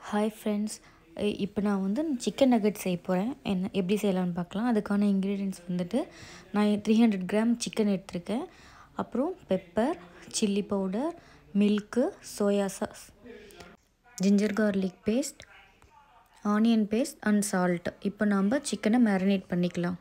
hi friends இப்போ நான் வந்து சிக்கன் நகட் செய்ய போகிறேன் என்ன எப்படி செய்யலாம்னு பார்க்கலாம் அதுக்கான இன்க்ரீடியன்ட்ஸ் வந்துட்டு நான் த்ரீ ஹண்ட்ரட் கிராம் சிக்கன் எடுத்திருக்கேன் அப்புறம் pepper chilli powder milk soya sauce ginger garlic paste onion paste and salt இப்போ நாம் சிக்கனை மேரினேட் பண்ணிக்கலாம்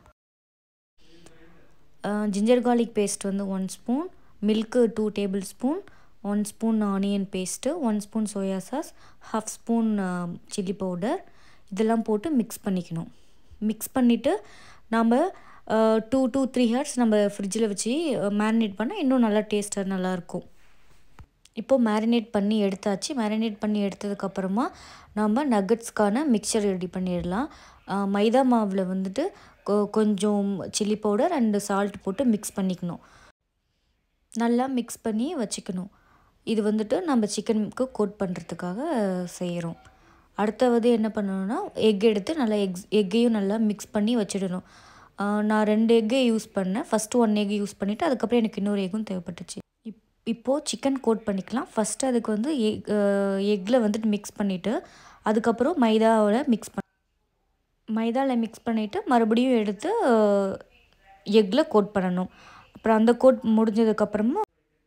ஜிஞ்சர் கார்லிக் பேஸ்ட் வந்து one spoon milk two tablespoon one spoon onion paste one spoon soya sauce half spoon chilli powder இதெல்லாம் போட்டு mix பண்ணிக்கணும் mix பண்ணிவிட்டு நம்ம டூ டூ த்ரீ ஹவர்ஸ் நம்ம ஃப்ரிட்ஜில் வச்சு மேரினேட் பண்ணால் இன்னும் நல்லா டேஸ்ட்டாக நல்லாயிருக்கும் இப்போது மேரினேட் பண்ணி எடுத்தாச்சு மேரினேட் பண்ணி எடுத்ததுக்கப்புறமா நம்ம நகட்ஸ்க்கான மிக்சர் ரெடி பண்ணிடலாம் மைதா மாவில் வந்துட்டு கொஞ்சம் சில்லி பவுடர் அண்டு சால்ட் போட்டு மிக்ஸ் பண்ணிக்கணும் நல்லா மிக்ஸ் பண்ணி வச்சுக்கணும் இது வந்துட்டு நம்ம சிக்கனுக்கு கோட் பண்ணுறதுக்காக செய்கிறோம் அடுத்தது என்ன பண்ணணும்னா எக் எடுத்து நல்லா எக்ஸ் எக்கையும் நல்லா மிக்ஸ் பண்ணி வச்சிடணும் நான் ரெண்டு எக்கை யூஸ் பண்ணேன் ஃபஸ்ட்டு ஒன் எக் யூஸ் பண்ணிவிட்டு அதுக்கப்புறம் எனக்கு இன்னொரு எக்கும் தேவைப்பட்டுச்சு இப் இப்போது சிக்கன் கோட் பண்ணிக்கலாம் ஃபஸ்ட்டு அதுக்கு வந்து எக் எக்கில் வந்துட்டு மிக்ஸ் பண்ணிவிட்டு அதுக்கப்புறம் மைதாவில் மிக்ஸ் பண்ண மைதாவில் மிக்ஸ் பண்ணிவிட்டு மறுபடியும் எடுத்து எக்கில் கோட் பண்ணணும் அப்புறம் அந்த கோட் முடிஞ்சதுக்கப்புறமா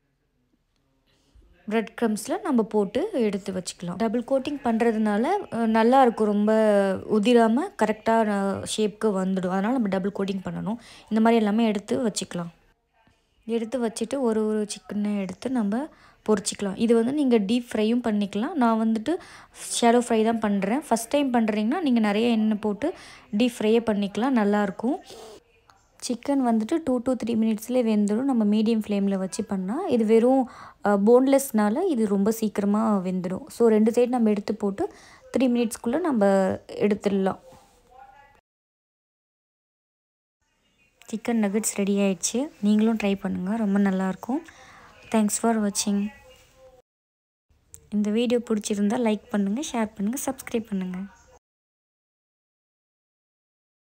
ப்ரெட் க்ரம்ஸில் நம்ம போட்டு எடுத்து வச்சுக்கலாம் டபுள் கோட்டிங் பண்ணுறதுனால நல்லாயிருக்கும் ரொம்ப உதிராமல் கரெக்டான ஷேப்க்கு வந்துடும் அதனால் நம்ம டபுள் கோட்டிங் பண்ணணும் இந்த மாதிரி எல்லாமே எடுத்து வச்சுக்கலாம் எடுத்து வச்சுட்டு ஒரு ஒரு சிக்கனை எடுத்து நம்ம பொரிச்சிக்கலாம் இது வந்து நீங்கள் டீப் ஃப்ரையும் பண்ணிக்கலாம் நான் வந்துட்டு ஷேலோ ஃப்ரை தான் பண்ணுறேன் ஃபஸ்ட் டைம் பண்ணுறீங்கன்னா நீங்கள் நிறைய எண்ணெய் போட்டு டீப் ஃப்ரையே பண்ணிக்கலாம் நல்லாயிருக்கும் சிக்கன் வந்துட்டு டூ டூ த்ரீ மினிட்ஸ்லேயே வெந்துடும் நம்ம மீடியம் ஃப்ளேமில் வச்சு பண்ணால் இது வெறும் போன்லெஸ்னால் இது ரொம்ப சீக்கிரமாக வெந்துடும் ஸோ ரெண்டு சைடு நம்ம எடுத்து போட்டு த்ரீ மினிட்ஸ்க்குள்ளே நம்ம எடுத்துடலாம் சிக்கன் நகட்ஸ் ரெடி ஆயிடுச்சு நீங்களும் ட்ரை பண்ணுங்கள் ரொம்ப நல்லாயிருக்கும் தேங்க்ஸ் ஃபார் வாட்சிங் இந்த வீடியோ பிடிச்சிருந்தால் லைக் பண்ணுங்கள் ஷேர் பண்ணுங்கள் சப்ஸ்கிரைப் பண்ணுங்கள்